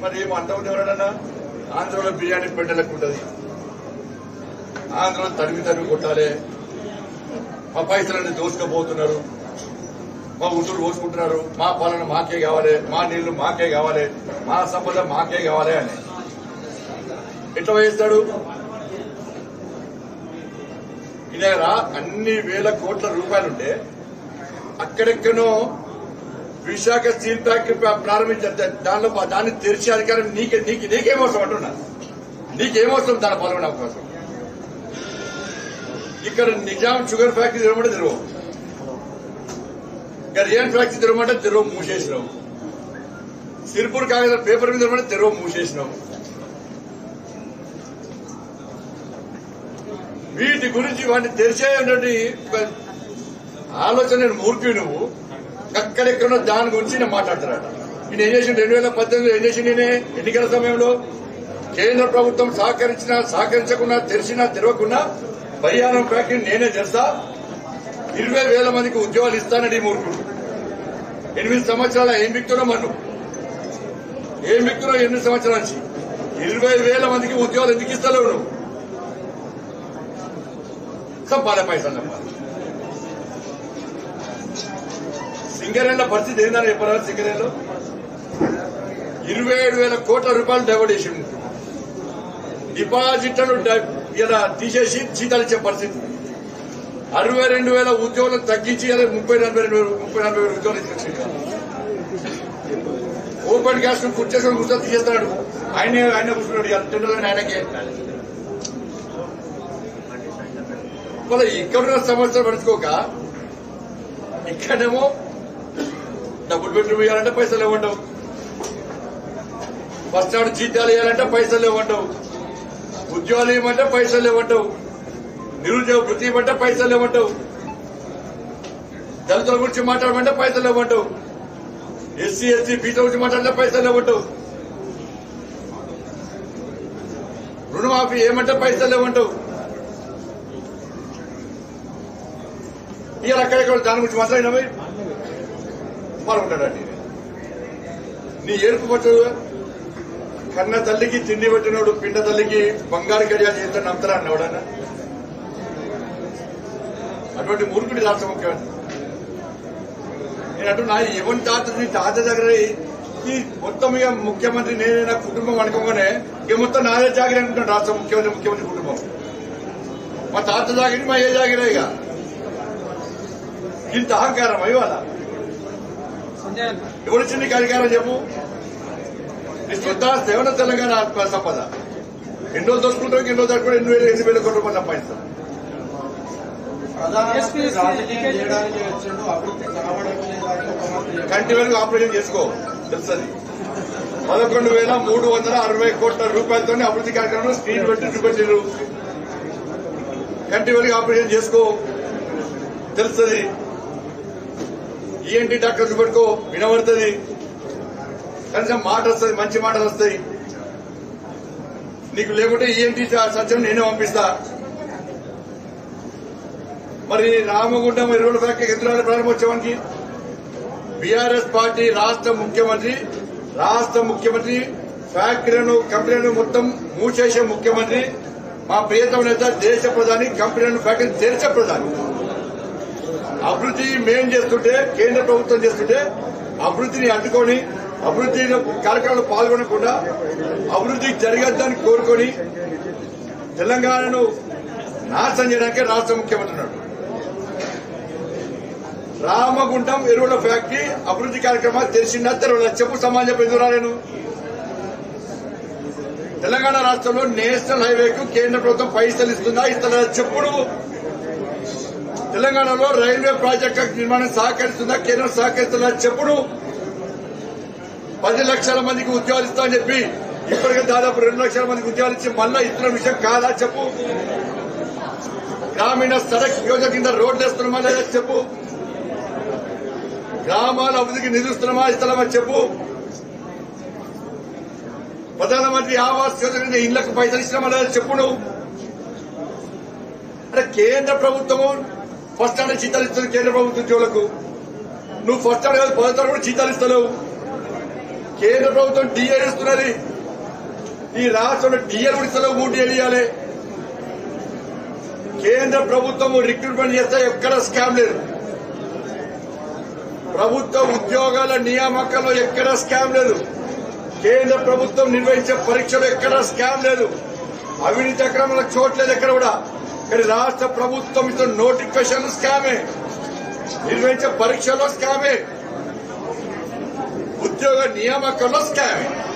మరి ఏమో అంతమంది ఎవరన్నా ఆంధ్రలో బిర్యానీ పెట్టలకు ఉంటది ఆంధ్రలో తరిమి తరిమి కొట్టాలి మా పైసలన్నీ దోసుకపోతున్నారు మా ఉసురు పోసుకుంటున్నారు మా పాలన మాకే కావాలి మా నీళ్లు మాకే కావాలి మా సంపద మాకే కావాలి అని ఎట్లా వేస్తాడు ఈ దగ్గర అన్ని వేల కోట్ల రూపాయలుంటే అక్కడెక్కడో విశాఖ స్టీల్ ఫ్యాక్టరీ ప్రా- ప్రారంభించారు దా- దానిలో పా- దాన్ని తెరిచే అధికారం నీకే నీకు నీకేమవసరం అంటున్నా నీకేమవసరం దాని పాల్గొనే అవకాశం ఇక్కడ నిజాం షుగర్ ఫ్యాక్టరీ తెరవమంటే తెరవు ఇక రియన్ ఫ్యాక్టరీ తెరవమంటే తెరవ మూసేసినావు సిరిపూర్ కాగితం పేపర్ మీద తెరవమంటే తెరవ మూసేసినావు వీటి గురించి వాటిని తెరిచేటువంటి ఒక ఆలోచన నేను మూర్ఖి నువ్వు అక్కడెక్కడో దాని గురించి నేను మాట్లాడుతున్నాడు నేను ఏం చేసిండు రెండు వేల పద్దెనిమిదిలో ఏం చేసిండు నేనే ఎన్నికల సమయంలో కేంద్ర ప్రభుత్వం సహకరించినా సహకరించకుండా తెరిచినా తెరవకుండా బయ్యానం ఫ్యాక్టరీ నేనే తెస్తా ఇరవై వేల మందికి ఉద్యోగాలు ఇస్తానని ఈ మూర్ఖుడు ఎనిమిది సంవత్సరాల ఏం మిక్తున్నావు మన్ను ఏం మిక్తున్నావు ఎనిమిది సంవత్సరాల నుంచి ఇరవై వేల మందికి ఉద్యోగాలు ఎందుకు ఇస్తలేవు నువ్వు సంపాద పైసలు సంపాద సింగరేళ్ల పరిస్థితి ఏందని చెప్పరా సింగరేళ్ళు ఇరవై ఏడు వేల కోట్ల రూపాయలు డైవర్ట్ చేసిండు డిపాజిట్లను డై- ఇలా తీసేసి జీతాలు ఇచ్చే పరిస్థితి అరవై రెండు వేల ఉద్యోగులు తగ్గించి ఇలా ముప్పై నలభై రెండు వేలు ముప్పై నలభై వేల ఉద్యోగాలు ఇచ్చేసిండు ఓపెన్ గ్యాస్ కూర్చేసుకొని కూర్చొని తీసేస్తున్నాడు ఆయనే ఆయన కూర్చున్నాడు ఇవాళ టెండర్లను ఆయనకే మళ్ళీ ఇక్కడ సమస్యలు పడుచుకోక ఇక్కడేమో డబ్బులు పెట్టి ఇవ్వాలంటే పైసలు ఇవ్వండవు ఫస్ట్ నాడు జీతాలు ఇవ్వాలంటే పైసలు ఇవ్వండవు ఉద్యోగాలు ఇవ్వమంటే పైసలు ఇవ్వండవు నిరుద్యోగ వృత్తి ఇవ్వమంటే పైసలు ఇవ్వండవు దళితుల గురించి మాట్లాడమంటే పైసలు ఇవ్వండవు ఎస్సీ ఎస్సీ బీసీ గురించి మాట్లాడితే పైసలు ఇవ్వండవు రుణమాఫీ ఏమంటే పైసలు ఇవ్వండవు ఇవాళ అక్కడెక్కడ దాని గురించి మాట్లాడినామే పాల్గొంటాడండి నీ ఏడుపు పట్టు కన్న తల్లికి తిండి పెట్టినోడు పిండ తల్లికి బంగారు గడియాలు చేస్తే నమ్ముతారా అన్న ఎవడన్నా అటువంటి మూర్ఖుడి రాష్ట్ర ముఖ్యమంత్రి నేను అంటున్నా ఎవరి తాత నీ తాత దగ్గర ఈ మొత్తం ఇక ముఖ్యమంత్రి నేనే నా కుటుంబం అనుకోగానే ఇక మొత్తం నాదే జాగిరి అనుకుంటాను రాష్ట్ర ముఖ్యమంత్రి ముఖ్యమంత్రి కుటుంబం మా తాత జాగిరి మా ఏ జాగిరే ఇక ఇంత అహంకారం ఇవాళ ఎవరిచ్చింది నీకు అధికారం చెప్పు నీ సొంత ఏమన్నా తెలంగాణ ఆత్మ సంపద ఎన్నో దోచుకుంటావు ఎన్నో దోచుకుంటావు ఎన్ని వేలు ఎన్ని వేల కోట్ల రూపాయలు సంపాదిస్తాం ప్రధానమంత్రి రాజకీయం చేయడానికి వచ్చిండు అభివృద్ధి కనబడడం లేదని ఒక మంత్రి కంటి వెలుగు ఆపరేషన్ చేసుకో తెలుస్తుంది పదకొండు వేల మూడు వందల అరవై కోట్ల రూపాయలతో అభివృద్ధి కార్యక్రమం స్క్రీన్ పెట్టి చూపెట్టారు కంటి వెలుగు ఆపరేషన్ చేసుకో తెలుస్తుంది ఈఎన్టీ డాక్టర్ చూపెట్టుకో వినబడుతుంది కనీసం మాట వస్తుంది మంచి మాటలు వస్తాయి నీకు లేకుంటే ఈఎన్టీ సత్యం నేనే పంపిస్తా మరి రామగుండం ఎరువుల ఫ్యాక్టరీ ఎదురాల ప్రారంభోత్సవానికి బీఆర్ఎస్ పార్టీ రాష్ట్ర ముఖ్యమంత్రి రాష్ట్ర ముఖ్యమంత్రి ఫ్యాక్టరీలను కంపెనీలను మొత్తం మూసేసే ముఖ్యమంత్రి మా ప్రియతమ నేత దేశ ప్రధాని కంపెనీలను ఫ్యాక్టరీ తెరిచే ప్రధాని అభివృద్ధి మేం చేస్తుంటే కేంద్ర ప్రభుత్వం చేస్తుంటే అభివృద్ధిని అడ్డుకొని అభివృద్ధి కార్యక్రమాలు పాల్గొనకుండా అభివృద్ధి జరగద్దని కోరుకొని తెలంగాణను నాశనం చేయడానికి రాష్ట్ర ముఖ్యమంత్రి ఉన్నాడు రామగుండం ఎరువుల ఫ్యాక్టరీ అభివృద్ధి కార్యక్రమాలు తెలిసిందా తెరవల చెప్పు సమాజం ఎదురా నేను తెలంగాణ రాష్ట్రంలో నేషనల్ హైవేకు కేంద్ర ప్రభుత్వం పైసలు ఇస్తుందా ఇస్తుందా చెప్పు నువ్వు తెలంగాణలో రైల్వే ప్రాజెక్టు నిర్మాణం సహకరిస్తుందా కేంద్రం సహకరిస్తుందా చెప్పు నువ్వు పది లక్షల మందికి ఉద్యోగాలు ఇస్తా అని చెప్పి ఇప్పటికే దాదాపు రెండు లక్షల మందికి ఉద్యోగాలు ఇచ్చి మళ్ళా ఇస్తున్న విషయం కాదా చెప్పు గ్రామీణ సడక్ యోజన కింద రోడ్లు వేస్తున్నామా లేదా చెప్పు గ్రామాల అభివృద్ధికి నిలుస్తున్నామా ఇస్తున్నామా చెప్పు ప్రధానమంత్రి ఆవాస్ యోజన కింద ఇళ్లకు పైసలు ఇస్తున్నామా లేదా చెప్పు నువ్వు అంటే కేంద్ర ప్రభుత్వము ఫస్ట్ అంటే జీతాలు ఇస్తుంది కేంద్ర ప్రభుత్వ ఉద్యోగులకు నువ్వు ఫస్ట్ అంటే పదో తరగతి కూడా జీతాలు ఇస్తలేవు కేంద్ర ప్రభుత్వం డిఏ ఇస్తున్నది ఈ రాష్ట్రంలో డిఎల్ ఉడిసలో మూడు డిఏలు ఇవ్వాలి కేంద్ర ప్రభుత్వం రిక్రూట్మెంట్ చేస్తే ఎక్కడ స్కామ్ లేదు ప్రభుత్వ ఉద్యోగాల నియామకంలో ఎక్కడ స్కామ్ లేదు కేంద్ర ప్రభుత్వం నిర్వహించే పరీక్షలు ఎక్కడ స్కామ్ లేదు అవినీతి అక్రమాలకు చోట్లేదు ఎక్కడ కూడా కానీ రాష్ట్ర ప్రభుత్వం ఇస్తున్న నోటిఫికేషన్ స్కామే నిర్వహించే పరీక్షలో స్కామే ఉద్యోగ నియామకంలో స్కామే